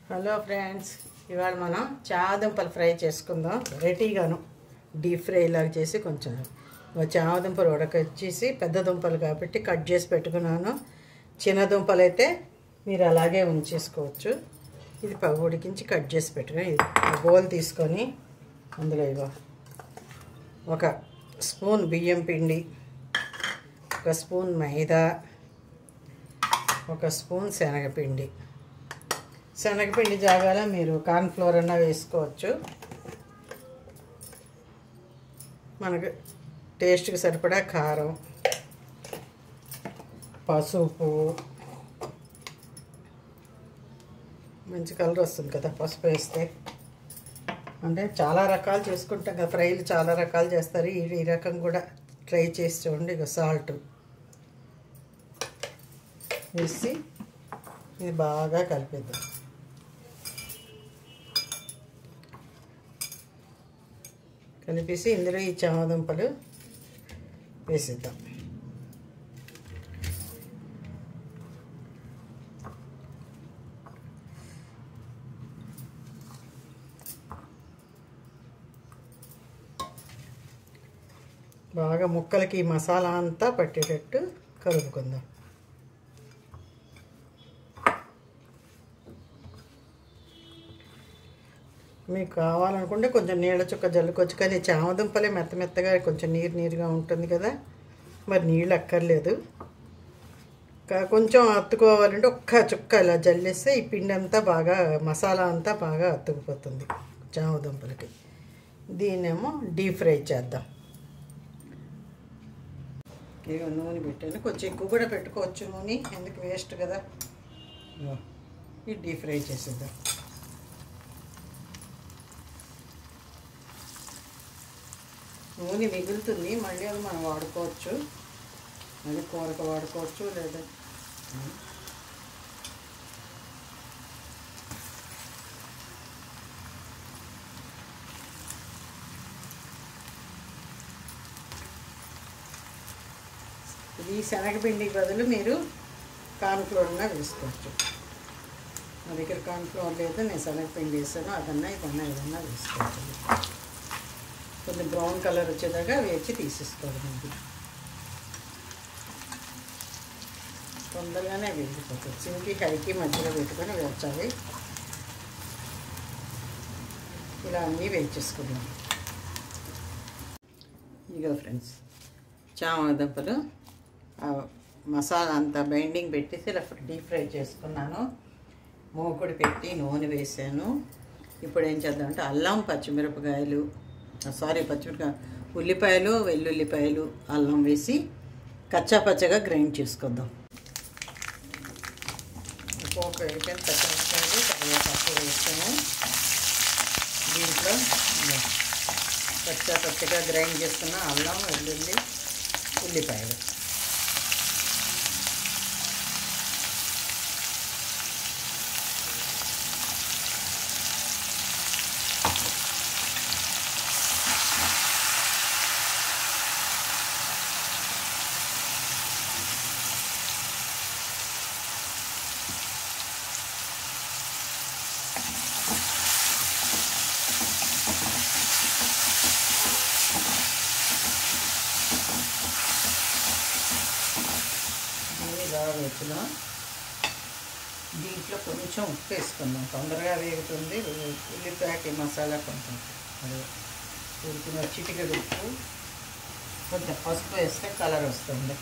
hello friends ఇవాళ మనం చామదుంపలు fry చేసుకుందాం రెడీగాను డీప్ ఫ్రై లాగా చేసి కొంచెం చామదుంపలు ఉడకొచ్చేసి పెద్ద దుంపలు కాబట్టి కట్ చేసి పెట్టుకున్నాను చిన్న దుంపలు అయితే మీరు అలాగే ఉంచేసుకోవచ్చు ఇది ప- ఉడికించి కట్ చేసి పెట్టుకుని ఇది బౌల్ తీసుకొని అందులో ఇగో ఒక స్పూన్ బియ్యం పిండి ఒక స్పూన్ మైదా ఒక స్పూన్ శనగపిండి శనగపిండి జాగాలో మీరు కార్న్ఫ్లోర్ అన్నా వేసుకోవచ్చు మనకు టేస్ట్కి సరిపడా కారం పసుపు మంచి కలర్ వస్తుంది కదా పసుపు వేస్తే అంటే చాలా రకాలు చేసుకుంటాం కదా ఫ్రైలు చాలా రకాలు చేస్తారు ఈ ఈ రకం కూడా ట్రై చేసి చూడండి ఇక సాల్ట్ వేసి ఇది బాగా కలిపిద్దాం కలిపేసి ఇందులో ఈ చామదుంపలు వేసిద్దాం బాగా ముక్కలకి ఈ మసాలా అంతా పట్టేటట్టు కలుపుకుందాం మీకు కావాలనుకుంటే కొంచెం నీళ్ళ చుక్క జల్లుకోవచ్చు కానీ చామదుంపలే మెత్త మెత్తగా కొంచెం నీరు నీరుగా ఉంటుంది కదా మరి నీళ్ళు అక్కర్లేదు కా- కొంచెం అత్తుకోవాలంటే ఒక్క చుక్క ఇలా జల్లేస్తే ఈ పిండి అంతా బాగా మసాలా అంతా బాగా అతుకుపోతుంది చామదుంపలకి దీన్నేమో డీప్ ఫ్రై చేద్దాం ఇక నూనె పెట్టాను కొంచెం ఎక్కువ కూడా పెట్టుకోవచ్చు నూనె ఎందుకు వేస్ట్ కదా ఇగో, ఇది డీప్ ఫ్రై చేసేద్దాం నూనె మిగులుతుంది మళ్ళీ అది మనం వాడుకోవచ్చు అది కూరకు వాడుకోవచ్చు లేదా ఇది శనగపిండికి బదులు మీరు కార్న్ఫ్లోర్గా వేసుకోవచ్చు నా దగ్గర కార్న్ఫ్లోర్ లేదు నేను శనగపిండి వేసాను అదన్నా ఇదన్నా ఏదన్నా వేసుకోవచ్చు కొంచెం బ్రౌన్ కలర్ వచ్చేదాకా వేచి తీసేసుకోవడం ఇది తొందరగానే వేగిపోతుంది సింకి హైకి మధ్యలో పెట్టుకొని వేర్చాలి ఇలా అన్నీ వేయించేసుకున్నాం ఇగో ఫ్రెండ్స్ చామదుంపలు ఆ మసాలా అంతా బైండింగ్ పెట్టేసి ఇలా డీప్ ఫ్రై చేసుకున్నాను మూకుడు పెట్టి నూనె వేసాను ఇప్పుడు ఏం చేద్దామంటే అల్లం పచ్చిమిరపకాయలు సారీ పచ్చిమిరపకాయ ఉల్లిపాయలు వెల్లుల్లిపాయలు అల్లం వేసి కచ్చా పచ్చగా గ్రైండ్ చేసుకుందాం పోపు అయిపోయిన పచ్చిమిరపకాయలు కరివేపాకు వేసాము దీంట్లో ఇదిగో పచ్చా పచ్చగా గ్రైండ్ చేసుకున్న అల్లం వెల్లుల్లి ఉల్లిపాయలు దీన్ని బాగా వేసుకున్నాం దీంట్లో కొంచెం ఉప్పు వేసుకుందాం తొందరగా వేగుతుంది ఉల్లిపాయకి మసాలా కొంచెం అదే ఉడికిన చిటికెడు ఉప్పు కొంచెం పసుపు వేస్తే కలర్ వస్తుంది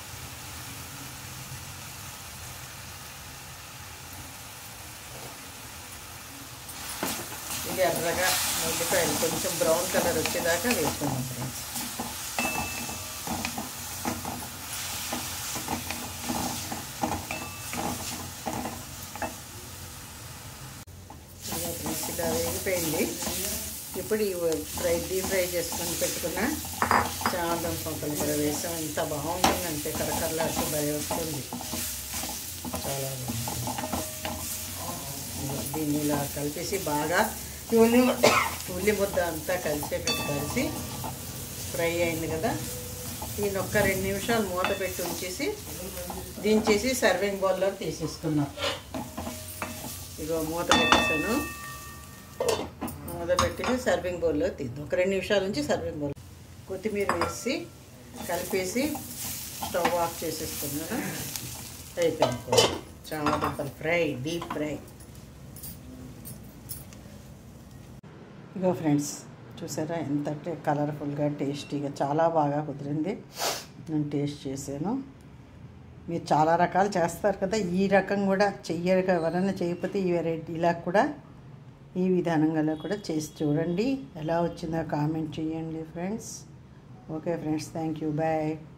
ఇది ఎర్రగా ఉల్లిపాయలు కొంచెం బ్రౌన్ కలర్ వచ్చేదాకా వేసుకున్నాం ఫ్రెండ్స్ ఇలా ఫ్రెండ్స్ ఇలా వేగిపోయింది ఇప్పుడు ఈ ఫ్రై డీప్ ఫ్రై చేసుకొని పెట్టుకున్న చామదం పంపలు కూడా వేసాం ఇంత బాగుంటుందంటే కరకరలాడుతూ భయ వస్తుంది చాలా బాగుంటుంది ఇదిగో దీన్ని ఇలా కలిపేసి బాగా ఈ ఉల్లి ఉల్లి ముద్ద అంతా కలిసేటట్టు కలిసి ఫ్రై అయింది కదా దీన్ని ఒక్క రెండు నిమిషాలు మూత పెట్టి ఉంచేసి దించేసి సర్వింగ్ బౌల్లో తీసేసుకున్నాం ఇగో మూత పెట్టేసాను మూత పెట్టేసి సర్వింగ్ బౌల్లో తీద్దాం ఒక రెండు నిమిషాల నుంచి సర్వింగ్ బౌల్ కొత్తిమీర వేసి కలిపేసి స్టవ్ ఆఫ్ చేసేసుకున్నాను అయిపోయింది కూర చామదుంపలు ఫ్రై డీప్ ఫ్రై ఇగో ఫ్రెండ్స్ చూసారా ఎంత కలర్ఫుల్గా టేస్టీగా చాలా బాగా కుదిరింది నేను టేస్ట్ చేశాను మీరు చాలా రకాలు చేస్తారు కదా ఈ రకం కూడా చెయ్యరు ఎవరైనా చేయకపోతే ఈ వెరైటీ ఇలా కూడా ఈ విధానంగా కూడా చేసి చూడండి ఎలా వచ్చిందో కామెంట్ చేయండి friends okay friends thank you bye